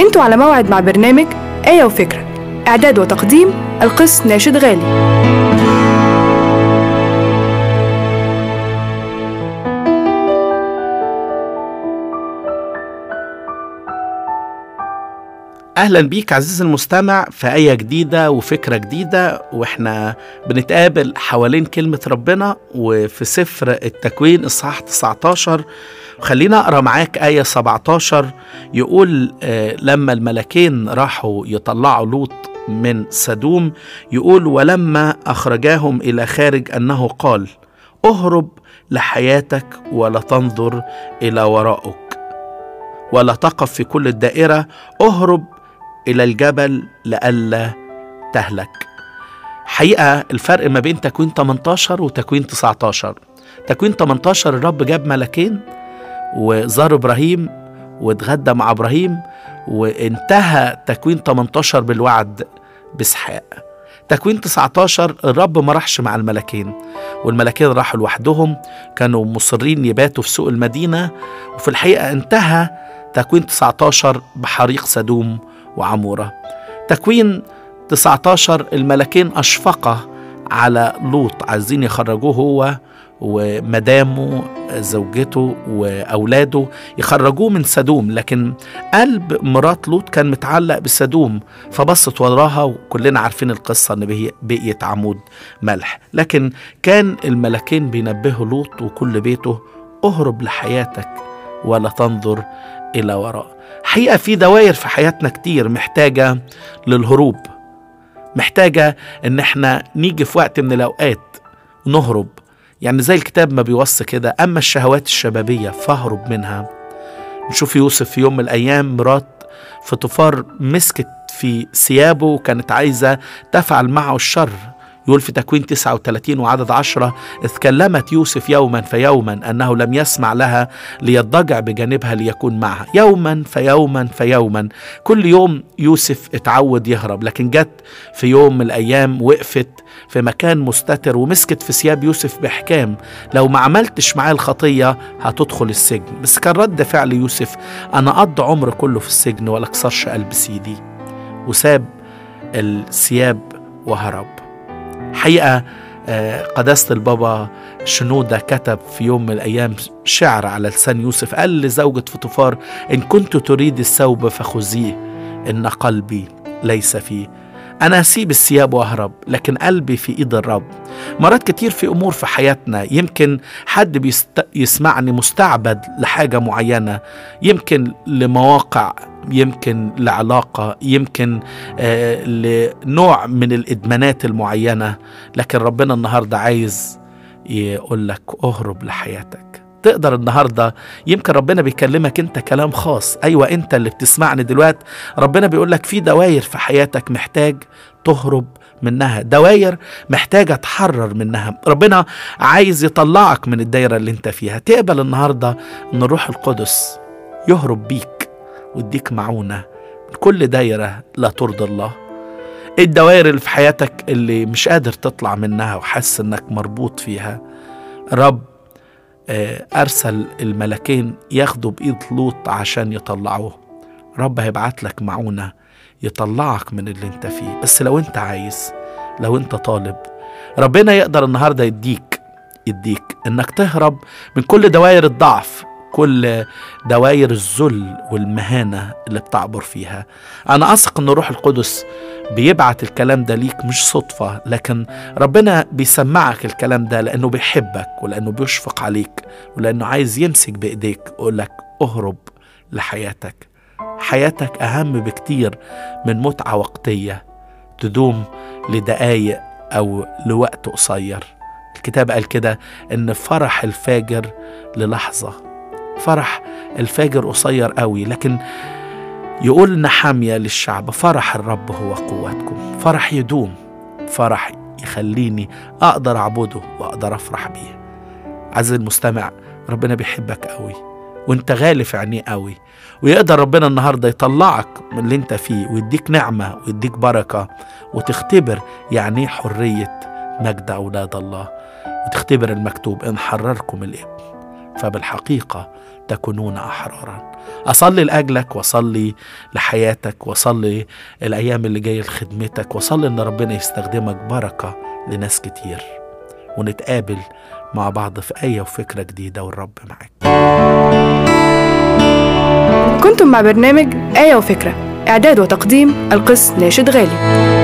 انتوا على موعد مع برنامج آية وفكرة إعداد وتقديم القس ناشد غالي اهلا بيك عزيزي المستمع في ايه جديده وفكره جديده واحنا بنتقابل حوالين كلمه ربنا وفي سفر التكوين اصحاح 19 خلينا اقرا معاك ايه 17 يقول آه لما الملكين راحوا يطلعوا لوط من سدوم يقول ولما اخرجاهم الى خارج انه قال اهرب لحياتك ولا تنظر الى ورائك ولا تقف في كل الدائره اهرب إلى الجبل لئلا تهلك حقيقة الفرق ما بين تكوين 18 وتكوين 19 تكوين 18 الرب جاب ملكين وزار إبراهيم واتغدى مع إبراهيم وانتهى تكوين 18 بالوعد بإسحاق تكوين 19 الرب ما راحش مع الملكين والملكين راحوا لوحدهم كانوا مصرين يباتوا في سوق المدينة وفي الحقيقة انتهى تكوين 19 بحريق سدوم وعمورة تكوين 19 الملكين أشفقا على لوط عايزين يخرجوه هو ومدامه زوجته وأولاده يخرجوه من سدوم لكن قلب مرات لوط كان متعلق بسدوم فبصت وراها وكلنا عارفين القصة إن بقيت عمود ملح لكن كان الملكين بينبهوا لوط وكل بيته اهرب لحياتك ولا تنظر إلى وراء حقيقة في دوائر في حياتنا كتير محتاجة للهروب محتاجة إن احنا نيجي في وقت من الأوقات نهرب يعني زي الكتاب ما بيوصي كده أما الشهوات الشبابية فاهرب منها نشوف يوسف في يوم من الأيام مرات فطفار مسكت في ثيابه وكانت عايزة تفعل معه الشر يقول في تكوين 39 وعدد عشرة إذ كلمت يوسف يوما فيوما أنه لم يسمع لها ليضجع بجانبها ليكون معها يوما فيوما فيوما كل يوم يوسف اتعود يهرب لكن جت في يوم من الأيام وقفت في مكان مستتر ومسكت في ثياب يوسف بإحكام لو ما عملتش معاه الخطية هتدخل السجن بس كان رد فعل يوسف أنا قضى عمر كله في السجن ولا كسرش قلب سيدي وساب الثياب وهرب حقيقة قداسة البابا شنودة كتب في يوم من الأيام شعر على لسان يوسف قال لزوجة فطفار إن كنت تريد الثوب فخذيه إن قلبي ليس فيه أنا أسيب الثياب وأهرب لكن قلبي في إيد الرب مرات كتير في أمور في حياتنا يمكن حد بيست... يسمعني مستعبد لحاجة معينة يمكن لمواقع يمكن لعلاقة يمكن آه لنوع من الإدمانات المعينة لكن ربنا النهاردة عايز يقول لك اهرب لحياتك تقدر النهاردة يمكن ربنا بيكلمك انت كلام خاص ايوه انت اللي بتسمعني دلوقتي ربنا بيقول لك في دواير في حياتك محتاج تهرب منها دواير محتاجة تحرر منها ربنا عايز يطلعك من الدايرة اللي انت فيها تقبل النهاردة ان الروح القدس يهرب بيك ويديك معونة من كل دايرة لا ترضي الله ايه الدوائر اللي في حياتك اللي مش قادر تطلع منها وحاسس انك مربوط فيها رب أرسل الملكين ياخدوا بإيد لوط عشان يطلعوه رب هيبعت لك معونة يطلعك من اللي انت فيه بس لو انت عايز لو انت طالب ربنا يقدر النهاردة يديك يديك انك تهرب من كل دوائر الضعف كل دوائر الذل والمهانة اللي بتعبر فيها أنا أثق أن الروح القدس بيبعت الكلام ده ليك مش صدفة لكن ربنا بيسمعك الكلام ده لأنه بيحبك ولأنه بيشفق عليك ولأنه عايز يمسك بإيديك ويقول لك اهرب لحياتك حياتك أهم بكتير من متعة وقتية تدوم لدقايق أو لوقت قصير الكتاب قال كده إن فرح الفاجر للحظة فرح الفاجر قصير قوي لكن يقول نحامية للشعب فرح الرب هو قوتكم فرح يدوم فرح يخليني أقدر أعبده وأقدر أفرح بيه عزيزي المستمع ربنا بيحبك قوي وانت غالي في عينيه قوي ويقدر ربنا النهارده يطلعك من اللي انت فيه ويديك نعمه ويديك بركه وتختبر يعني ايه حريه مجد اولاد الله وتختبر المكتوب ان حرركم الابن فبالحقيقه تكونون أحرارا أصلي لأجلك وأصلي لحياتك وأصلي الأيام اللي جاية لخدمتك وأصلي إن ربنا يستخدمك بركة لناس كتير ونتقابل مع بعض في آية وفكرة جديدة والرب معاك كنتم مع برنامج آية وفكرة إعداد وتقديم القس ناشد غالي